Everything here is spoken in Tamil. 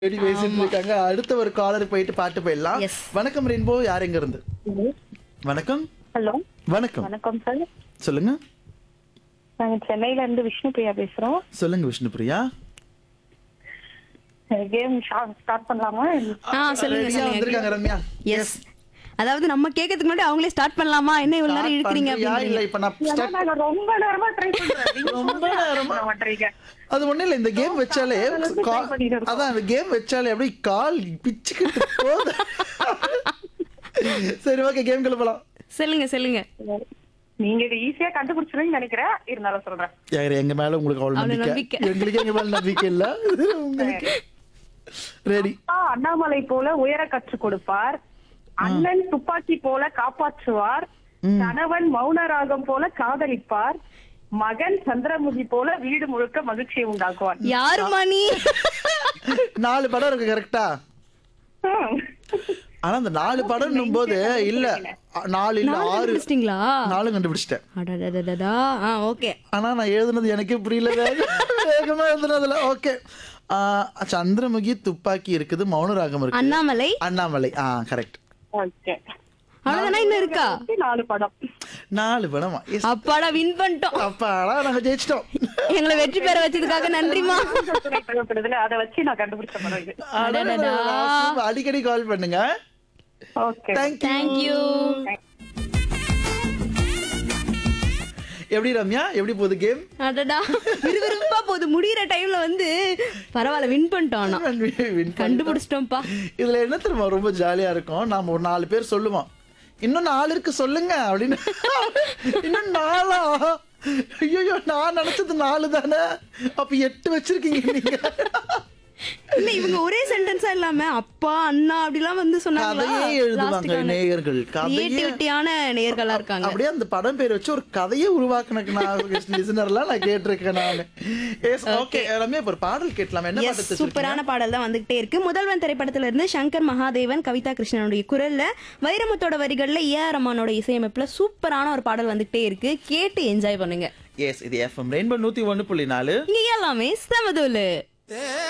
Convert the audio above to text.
எப்படி பேசிட்டு இருக்காங்க அடுத்த ஒரு காலர் போயிட்டு பாட்டு போயிடலாம் Yes. வணக்கம் ரெயின்போ யார் எங்க இருந்து வணக்கம் ஹலோ வணக்கம் வணக்கம் சார் சொல்லுங்க நாங்க சென்னையில இருந்து விஷ்ணு பிரியா பேசுறோம் சொல்லுங்க விஷ்ணுபிரியா கேம் ஸ்டார்ட் பண்ணலாமா ஆ சொல்லுங்க ரெடியா சொல்லுங்க வந்திருக்காங்க ரம்யா எஸ் அதாவது நம்ம கேட்கறதுக்கு முன்னாடி அவங்களே ஸ்டார்ட் பண்ணலாமா என்ன இவ்வளவு நேரம் இருக்கிறீங்க பண்றியா? அப்படின்னு இல்ல இப்ப நான் ஏன்னா start- நாங்க ரொம்ப நேரமா ட்ரை பண்றோம் நீங்க ரொம்ப நேரமா? பண்ண மாட்டீங்க அது ஒண்ணு இல்ல இந்த கேம் வச்சாலே காலையில இருந்து கா- try பண்ணிட்டு இருக்கோம். அதான் இந்த கேம் வச்சாலே அப்படியே கால் பிச்சுக்கிட்டு போகுது சரி ஓகே கேம் போலாம் சொல்லுங்க சொல்லுங்க நீங்க இது ஈஸியா கண்டுபிடிச்சிருவீங்கன்னு நினைக்கிறேன் இருந்தாலும் சொல்றேன் யாரு எங்க மேல உங்களுக்கு அவ்வளவு அவ்வளவு நம்பிக்கை நம்பிக்கை. எங்களுக்கு எங்க மேல நம்பிக்கை இல்ல உங்களுக்கு ரெடி அப்பா அண்ணாமலை போல உயர கற்றுக் கொடுப்பார் அண்ணன் துப்பாக்கி போல காப்பாற்றுவார் கணவன் மௌன ராகம் போல காதலிப்பார் மகன் சந்திரமுகி போல வீடு முழுக்க மகிழ்ச்சியை உண்டாக்குவார் யாரு மணி நாலு படம் இருக்கு கரெக்டா ஹம். ஆனா அந்த நாலு படம் போது இல்ல அ- நாலு இல்ல நாலு ஆறு கண்டுபிடிச்சிட்டீங்களா நாலு கண்டுபிடிச்சிட்டேன் அடடடடடா ஆ ஓகே ஆனா நான் எழுதுனது எனக்கே புரியல வேக- வேகமா எழுதுனதுல ஓகே சந்திரமுகி துப்பாக்கி இருக்குது மௌன ராகம் இருக்கு அண்ணாமலை அண்ணாமலை ஆ கரெக்ட் ஓகே அவ்வளவுதானா இன்னும் இருக்கா நாலு படம் நாலு படமா Yes. அப்பாடா வின் பண்ணிட்டோம் அப்பாடா நாங்க ஜெயிச்சிட்டோம் எங்களை வெற்றி பெற வச்சதுக்காக நன்றிமா துறை தேவைப்படுதுல அதை வச்சு நான் கண்டுபிடிச்ச படம் இது அடடடா. அடிக்கடி கால் பண்ணுங்க ஓகே தேங்க்யூ தேங்க்யூ எப்படி ரம்யா எப்படி போகுது கேம் அடடா விறுவிறுப்பா போகுது முடியிற டைம்ல வந்து பரவாயில்ல வின் பண்ணிட்டோம் ஆனா கண்டுபிடிச்சிட்டோம்ப்பா இதுல என்ன தெரியுமா ரொம்ப ஜாலியா இருக்கும் நாம ஒரு நாலு பேர் சொல்லுவோம் இன்னும் நாலு இருக்கு சொல்லுங்க அப்படின்னு இன்னும் நாலா ஐயோ நான் நினைச்சது நாலு தானே அப்ப எட்டு வச்சிருக்கீங்க நீங்க இல்ல இவங்க ஒரே சென்டென்ஸா இல்லாம அப்பா அண்ணா அப்படிலாம் வந்து சொன்னாங்களா கதையே எழுதுவாங்க நேயர்கள் கதையே கிரியேட்டிவிட்டியான நேயர்களா இருக்காங்க அப்படியே அந்த படம் பேர் வச்சு ஒரு கதையை உருவாக்குனக்கு நான் லிசனர்லாம் நான் கேட்டிருக்கேன் நான் எஸ் ஓகே ரம்யா இப்ப ஒரு பாடல் கேட்கலாம் என்ன எஸ் பாட்டு வச்சிருக்கீங்க? சூப்பரான பாடல் தான் வந்துகிட்டே இருக்கு முதல்வன் திரைப்படத்துல இருந்து சங்கர் மகாதேவன் கவிதா கிருஷ்ணனுடைய குரல்ல வைரமுத்தோட வரிகள்ல ஏ ஆர் ரமானோட இசையமைப்புல சூப்பரான ஒரு பாடல் வந்துகிட்டே இருக்கு கேட்டு என்ஜாய் பண்ணுங்க எஸ் இது எஃப்எம் ரெயின்போ நூத்தி ஒண்ணு புள்ளி நாலு இங்க எல்லாமே சமதூலு